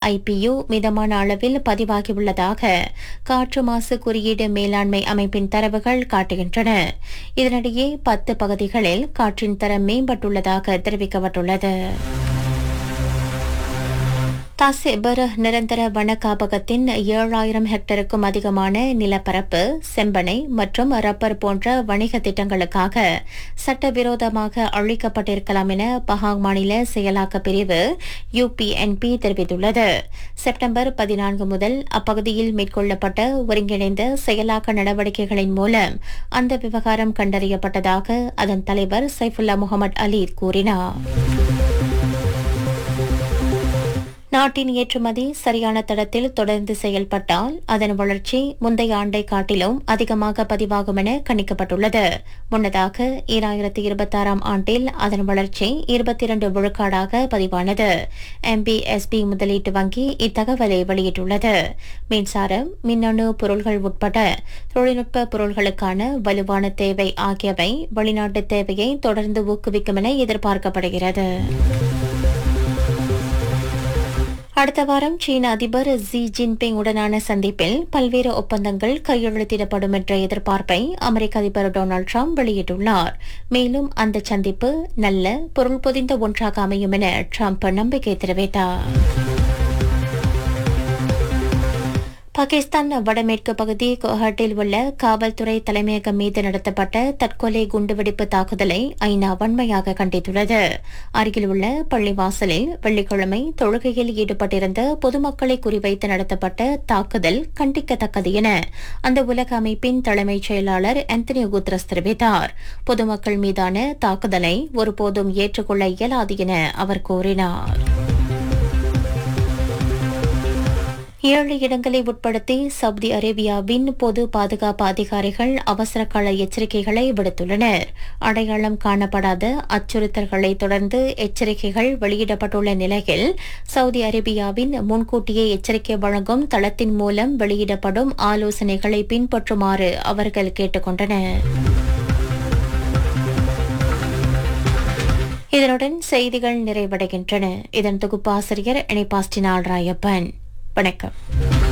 IPU மிதமான அளவில் பதிவாகியுள்ளதாக காற்று மாசு குறியீடு மேலாண்மை அமைப்பின் தரவுகள் காட்டுகின்றன இதனிடையே பத்து பகுதிகளில் காற்றின் தரம் மேம்பட்டுள்ளதாக தெரிவிக்கப்பட்டுள்ளது தாசிபர் நிரந்தர வன காப்பகத்தின் ஏழாயிரம் ஹெக்டருக்கும் அதிகமான நிலப்பரப்பு செம்பனை மற்றும் ரப்பர் போன்ற வணிக திட்டங்களுக்காக சட்டவிரோதமாக அழிக்கப்பட்டிருக்கலாம் என பஹாங் மாநில செயலாக்க பிரிவு யுபிஎன்பி தெரிவித்துள்ளது செப்டம்பர் பதினான்கு முதல் அப்பகுதியில் மேற்கொள்ளப்பட்ட ஒருங்கிணைந்த செயலாக்க நடவடிக்கைகளின் மூலம் அந்த விவகாரம் கண்டறியப்பட்டதாக அதன் தலைவர் சைஃபுல்லா முகமது அலி கூறினார் நாட்டின் ஏற்றுமதி சரியான தடத்தில் தொடர்ந்து செயல்பட்டால் அதன் வளர்ச்சி முந்தைய ஆண்டை காட்டிலும் அதிகமாக பதிவாகும் என கணிக்கப்பட்டுள்ளது முன்னதாக ஈராயிரத்தி இருபத்தாறாம் ஆண்டில் அதன் வளர்ச்சி இருபத்தி இரண்டு விழுக்காடாக பதிவானது எம்பிஎஸ்பி முதலீட்டு வங்கி இத்தகவலை வெளியிட்டுள்ளது மின்சாரம் மின்னணு பொருள்கள் உட்பட தொழில்நுட்ப பொருள்களுக்கான வலுவான தேவை ஆகியவை வெளிநாட்டு தேவையை தொடர்ந்து ஊக்குவிக்கும் என எதிர்பார்க்கப்படுகிறது அடுத்த வாரம் சீன அதிபர் ஜி ஜின்பிங் உடனான சந்திப்பில் பல்வேறு ஒப்பந்தங்கள் கையெழுத்திடப்படும் என்ற எதிர்பார்ப்பை அமெரிக்க அதிபர் டொனால்டு ட்ரம்ப் வெளியிட்டுள்ளார் மேலும் அந்த சந்திப்பு நல்ல பொருள் பொதிந்த ஒன்றாக அமையும் என ட்ரம்ப் நம்பிக்கை தெரிவித்தார் பாகிஸ்தான் வடமேற்கு பகுதி குவஹாட்டில் உள்ள காவல்துறை தலைமையகம் மீது நடத்தப்பட்ட தற்கொலை குண்டுவெடிப்பு தாக்குதலை ஐநா வன்மையாக கண்டித்துள்ளது அருகில் உள்ள பள்ளிவாசலில் வெள்ளிக்கிழமை தொழுகையில் ஈடுபட்டிருந்த பொதுமக்களை குறிவைத்து நடத்தப்பட்ட தாக்குதல் கண்டிக்கத்தக்கது என அந்த உலக அமைப்பின் தலைமைச் செயலாளர் ஆந்தனி குத்ரஸ் தெரிவித்தார் பொதுமக்கள் மீதான தாக்குதலை ஒருபோதும் ஏற்றுக்கொள்ள இயலாது என அவர் கூறினார் ஏழு இடங்களை உட்படுத்தி சவுதி அரேபியாவின் பொது பாதுகாப்பு அதிகாரிகள் அவசர கால எச்சரிக்கைகளை விடுத்துள்ளனர் அடையாளம் காணப்படாத அச்சுறுத்தல்களை தொடர்ந்து எச்சரிக்கைகள் வெளியிடப்பட்டுள்ள நிலையில் சவுதி அரேபியாவின் முன்கூட்டியே எச்சரிக்கை வழங்கும் தளத்தின் மூலம் வெளியிடப்படும் ஆலோசனைகளை பின்பற்றுமாறு அவர்கள் கேட்டுக் கொண்டனர் இதனுடன் செய்திகள் நிறைவடைகின்றன இதன் தொகுப்பாசிரியர் இணைப்பாஸ்டினால் ராயப்பன் வணக்கம்